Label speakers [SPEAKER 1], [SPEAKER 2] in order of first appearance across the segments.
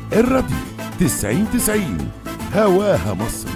[SPEAKER 1] الراديو 90 90 هواها مصر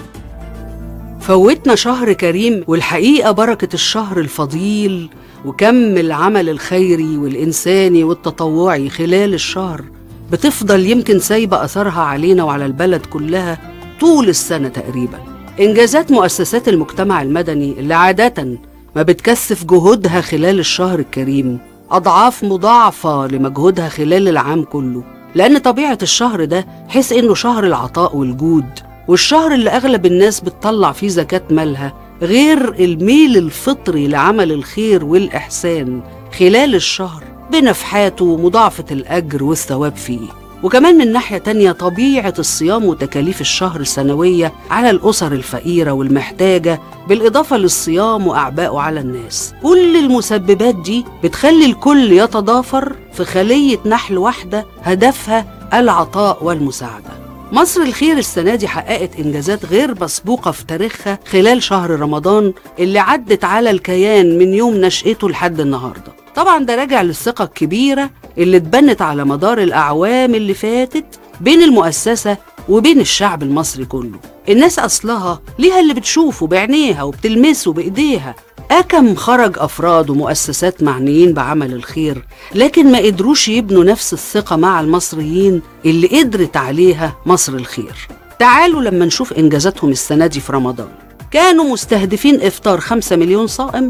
[SPEAKER 2] فوتنا شهر كريم والحقيقة بركة الشهر الفضيل وكم العمل الخيري والإنساني والتطوعي خلال الشهر بتفضل يمكن سايبة أثرها علينا وعلى البلد كلها طول السنة تقريبا إنجازات مؤسسات المجتمع المدني اللي عادة ما بتكثف جهودها خلال الشهر الكريم أضعاف مضاعفة لمجهودها خلال العام كله لأن طبيعة الشهر ده حيث إنه شهر العطاء والجود والشهر اللي أغلب الناس بتطلع فيه زكاة مالها غير الميل الفطري لعمل الخير والإحسان خلال الشهر بنفحاته ومضاعفة الأجر والثواب فيه وكمان من ناحية تانية طبيعة الصيام وتكاليف الشهر سنوية على الأسر الفقيرة والمحتاجة بالإضافة للصيام وأعبائه على الناس كل المسببات دي بتخلي الكل يتضافر في خلية نحل واحدة هدفها العطاء والمساعدة مصر الخير السنة دي حققت إنجازات غير مسبوقة في تاريخها خلال شهر رمضان اللي عدت على الكيان من يوم نشأته لحد النهاردة طبعا ده راجع للثقة الكبيرة اللي اتبنت على مدار الأعوام اللي فاتت بين المؤسسة وبين الشعب المصري كله الناس أصلها ليها اللي بتشوفه بعينيها وبتلمسه بإيديها أكم خرج أفراد ومؤسسات معنيين بعمل الخير لكن ما قدروش يبنوا نفس الثقة مع المصريين اللي قدرت عليها مصر الخير تعالوا لما نشوف إنجازاتهم السنة دي في رمضان كانوا مستهدفين إفطار 5 مليون صائم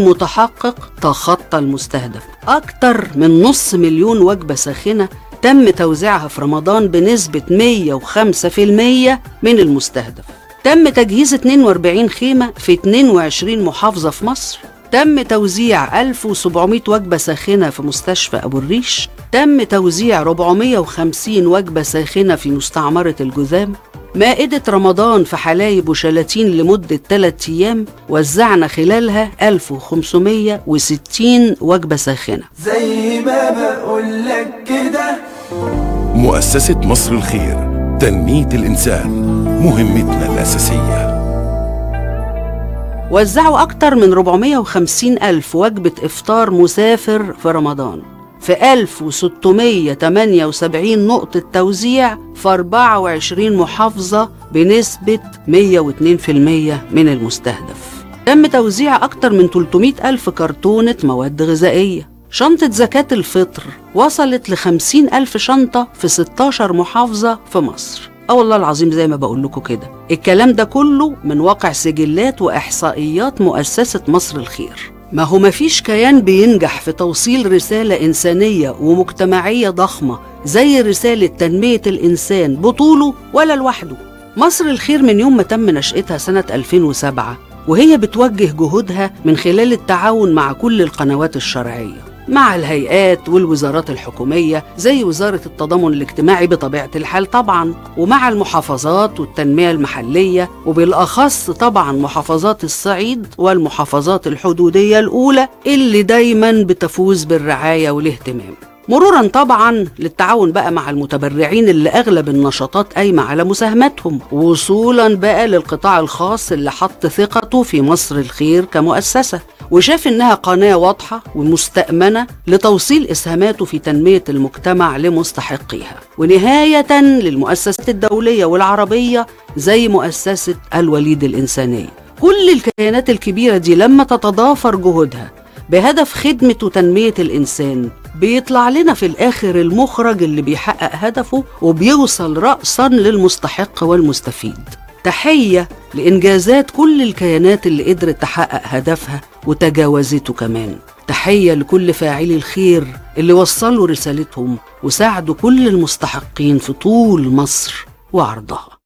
[SPEAKER 2] المتحقق تخطى المستهدف أكتر من نص مليون وجبة ساخنة تم توزيعها في رمضان بنسبة 105% من المستهدف تم تجهيز 42 خيمة في 22 محافظة في مصر تم توزيع 1700 وجبة ساخنة في مستشفى أبو الريش تم توزيع 450 وجبة ساخنة في مستعمرة الجذام مائدة رمضان في حلايب وشلاتين لمدة 3 أيام وزعنا خلالها 1560 وجبة ساخنة
[SPEAKER 3] زي ما بقولك كده
[SPEAKER 1] مؤسسة مصر الخير تنمية الإنسان مهمتنا الأساسية
[SPEAKER 2] وزعوا أكتر من 450 ألف وجبة إفطار مسافر في رمضان في 1678 نقطة توزيع في 24 محافظة بنسبة 102% من المستهدف تم توزيع أكتر من 300 ألف كرتونة مواد غذائية شنطة زكاة الفطر وصلت ل 50 ألف شنطة في 16 محافظة في مصر اه والله العظيم زي ما بقول لكم كده الكلام ده كله من واقع سجلات وإحصائيات مؤسسة مصر الخير ما هو مفيش كيان بينجح في توصيل رسالة إنسانية ومجتمعية ضخمة زي رسالة تنمية الإنسان بطوله ولا لوحده مصر الخير من يوم ما تم نشأتها سنة 2007 وهي بتوجه جهودها من خلال التعاون مع كل القنوات الشرعيه مع الهيئات والوزارات الحكومية زي وزارة التضامن الاجتماعي بطبيعة الحال طبعا ومع المحافظات والتنمية المحلية وبالأخص طبعا محافظات الصعيد والمحافظات الحدودية الأولى اللي دايما بتفوز بالرعاية والاهتمام مرورا طبعا للتعاون بقى مع المتبرعين اللي اغلب النشاطات قايمه على مساهمتهم وصولا بقى للقطاع الخاص اللي حط ثقته في مصر الخير كمؤسسه وشاف انها قناه واضحه ومستامنه لتوصيل اسهاماته في تنميه المجتمع لمستحقيها ونهايه للمؤسسات الدوليه والعربيه زي مؤسسه الوليد الانسانيه كل الكيانات الكبيره دي لما تتضافر جهودها بهدف خدمة وتنمية الإنسان بيطلع لنا في الآخر المخرج اللي بيحقق هدفه وبيوصل رأسا للمستحق والمستفيد تحية لإنجازات كل الكيانات اللي قدرت تحقق هدفها وتجاوزته كمان تحية لكل فاعلي الخير اللي وصلوا رسالتهم وساعدوا كل المستحقين في طول مصر وعرضها